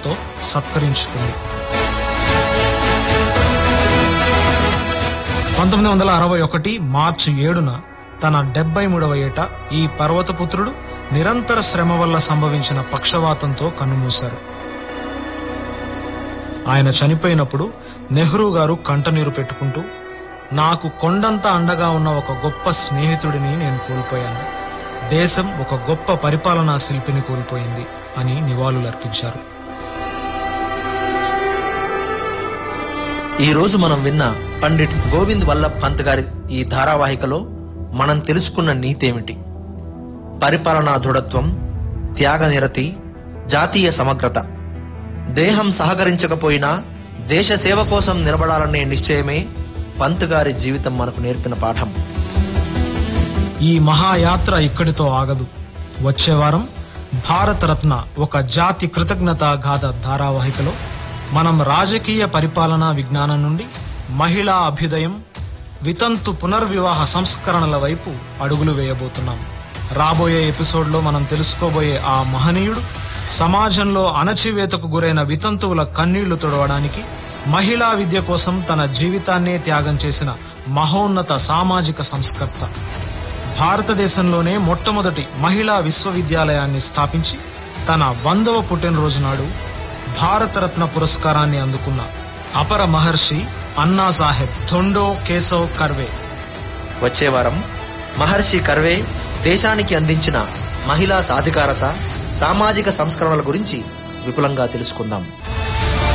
పత్రాలతో సత్కరించుకుంది పంతొమ్మిది వందల అరవై ఒకటి మార్చి ఏడున తన డెబ్బై మూడవ ఏట ఈ పర్వతపుత్రుడు నిరంతర శ్రమ వల్ల సంభవించిన పక్షవాతంతో కన్నుమూశారు ఆయన చనిపోయినప్పుడు నెహ్రూ గారు కంటనీరు పెట్టుకుంటూ నాకు కొండంత అండగా ఉన్న ఒక గొప్ప స్నేహితుడిని నేను కోల్పోయాను దేశం ఒక గొప్ప పరిపాలనా శిల్పిని కోల్పోయింది అని నివాళులర్పించారు ఈ రోజు మనం విన్న పండిట్ గోవింద్ వల్లభ్ పంత్ గారి ఈ ధారావాహికలో మనం తెలుసుకున్న నీతేమిటి పరిపాలనా దృఢత్వం త్యాగనిరతి జాతీయ సమగ్రత దేహం సహకరించకపోయినా దేశ సేవ కోసం నిలబడాలనే నిశ్చయమే పంత్ గారి జీవితం మనకు నేర్పిన పాఠం ఈ మహాయాత్ర ఇక్కడితో ఆగదు వచ్చే వారం భారతరత్న ఒక జాతి కృతజ్ఞతా గాథ ధారావాహికలో మనం రాజకీయ పరిపాలనా విజ్ఞానం నుండి మహిళా అభ్యుదయం వితంతు పునర్వివాహ సంస్కరణల వైపు అడుగులు వేయబోతున్నాం రాబోయే ఎపిసోడ్లో మనం తెలుసుకోబోయే ఆ మహనీయుడు సమాజంలో అణచివేతకు గురైన వితంతువుల కన్నీళ్లు తుడవడానికి మహిళా విద్య కోసం తన జీవితాన్నే త్యాగం చేసిన మహోన్నత సామాజిక సంస్కర్త భారతదేశంలోనే మొట్టమొదటి మహిళా విశ్వవిద్యాలయాన్ని స్థాపించి తన వందవ పుట్టినరోజు నాడు భారతరత్న పురస్కారాన్ని అందుకున్న అపర మహర్షి అన్నా సాహెబ్ ధొండో కేశవ్ కర్వే వచ్చే వారం మహర్షి కర్వే దేశానికి అందించిన మహిళా సాధికారత సామాజిక సంస్కరణల గురించి విపులంగా తెలుసుకుందాం